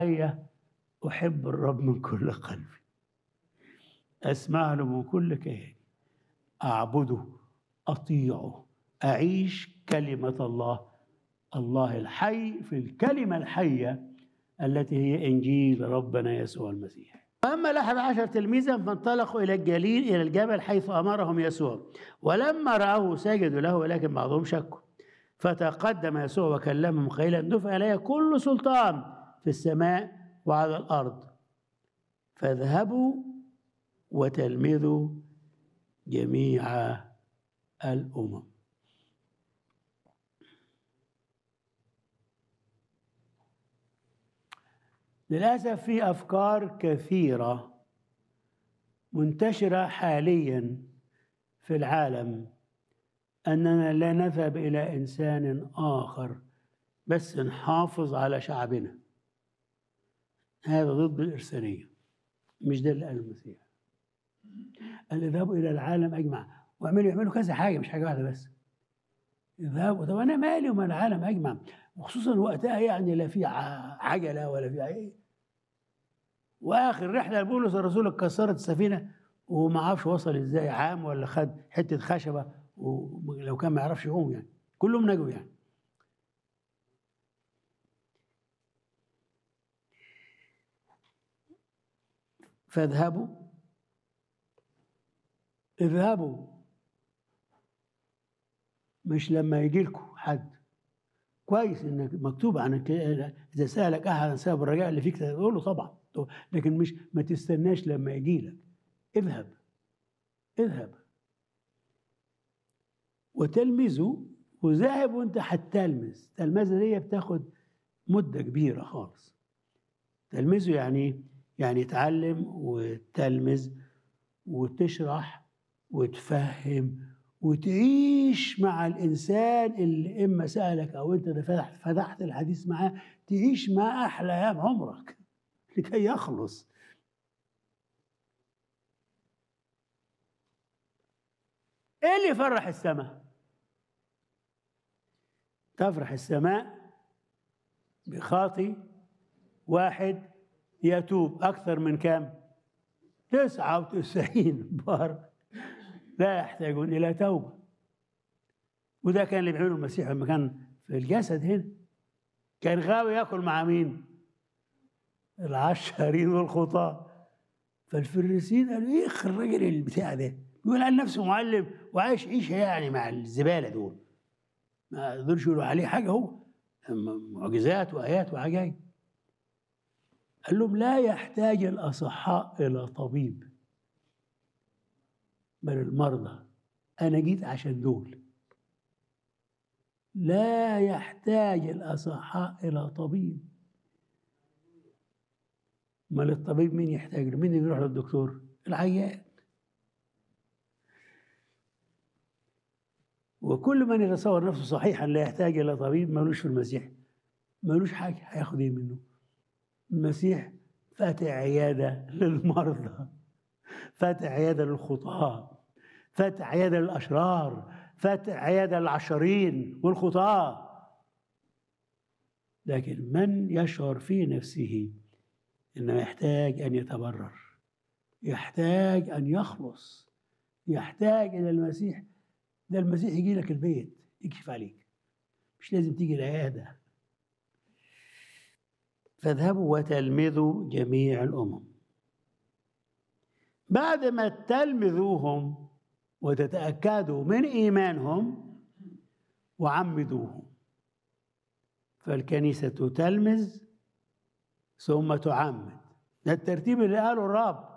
هي أحب الرب من كل قلبي أسمع له من كل كياني أعبده أطيعه أعيش كلمة الله الله الحي في الكلمة الحية التي هي إنجيل ربنا يسوع المسيح أما الأحد عشر تلميذا فانطلقوا إلى الجليل إلى الجبل حيث أمرهم يسوع ولما رأوه سجدوا له ولكن بعضهم شكوا فتقدم يسوع وكلمهم قائلا دفع إلي كل سلطان في السماء وعلى الأرض فاذهبوا وتلمذوا جميع الأمم للأسف في أفكار كثيرة منتشرة حاليا في العالم أننا لا نذهب إلى إنسان آخر بس نحافظ على شعبنا هذا ضد الإرسالية مش ده اللي قال المسيح قال اذهبوا إلى العالم أجمع واعملوا يعملوا كذا حاجة مش حاجة واحدة بس اذهبوا طب أنا مالي وما العالم أجمع وخصوصا وقتها يعني لا في عجلة ولا في أي واخر رحله لبولس الرسول اتكسرت السفينه وما عرفش وصل ازاي عام ولا خد حته خشبه ولو كان ما يعرفش يعوم يعني كلهم نجوا يعني فاذهبوا اذهبوا مش لما يجي لكم حد كويس انك مكتوب عنك اذا سالك احد عن سبب الرجاء اللي فيك تقول له طبعا لكن مش ما تستناش لما يجي لك اذهب اذهب وتلمذه وذاهب وانت هتلمذ تلمذه دي بتاخد مده كبيره خالص تلمذه يعني يعني تعلم وتلمذ وتشرح وتفهم وتعيش مع الانسان اللي اما سالك او انت فتحت فتحت الحديث معاه تعيش معاه احلى ايام عمرك لكي يخلص ايه اللي يفرح السماء تفرح السماء بخاطي واحد يتوب اكثر من كام تسعة وتسعين بار لا يحتاجون الى توبه وده كان اللي بيعمله المسيح لما كان في الجسد هنا كان غاوي ياكل مع مين العشارين والخطاة فالفريسيين قالوا ايه الراجل البتاع ده بيقول عن نفسه معلم وعايش عيشه يعني مع الزباله دول ما يقدرش يقولوا عليه حاجه هو معجزات وايات وعجائب قال لهم لا يحتاج الاصحاء الى طبيب بل المرضى انا جيت عشان دول لا يحتاج الاصحاء الى طبيب امال الطبيب مين يحتاج له؟ مين اللي يروح للدكتور؟ العيان. وكل من يتصور نفسه صحيحا لا يحتاج الى طبيب ملوش في المسيح. ملوش حاجه هياخد ايه منه؟ المسيح فاتح عياده للمرضى. فاتح عياده للخطاه. فاتح عياده للاشرار. فاتح عياده للعشرين والخطاه. لكن من يشعر في نفسه انه يحتاج ان يتبرر يحتاج ان يخلص يحتاج الى المسيح ده المسيح يجي لك البيت يكشف عليك مش لازم تيجي العياده فاذهبوا وتلمذوا جميع الامم بعد ما تلمذوهم وتتاكدوا من ايمانهم وعمدوهم فالكنيسه تلمذ ثم تعمد ده الترتيب اللي قاله الرب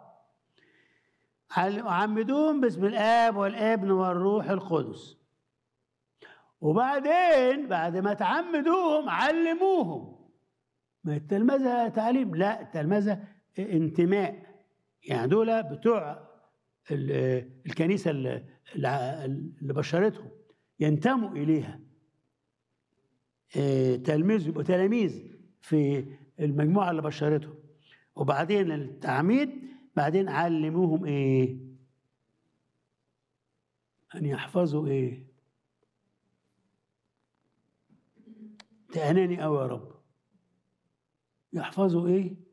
عمدوهم باسم الاب والابن والروح القدس وبعدين بعد ما تعمدوهم علموهم ما التلمذه تعليم لا التلمذه انتماء يعني دول بتوع الكنيسه اللي بشرتهم ينتموا اليها تلميذ يبقوا تلاميذ في المجموعة اللي بشرتهم وبعدين التعميد بعدين علموهم ايه ان يحفظوا ايه تأناني قوي يا رب يحفظوا ايه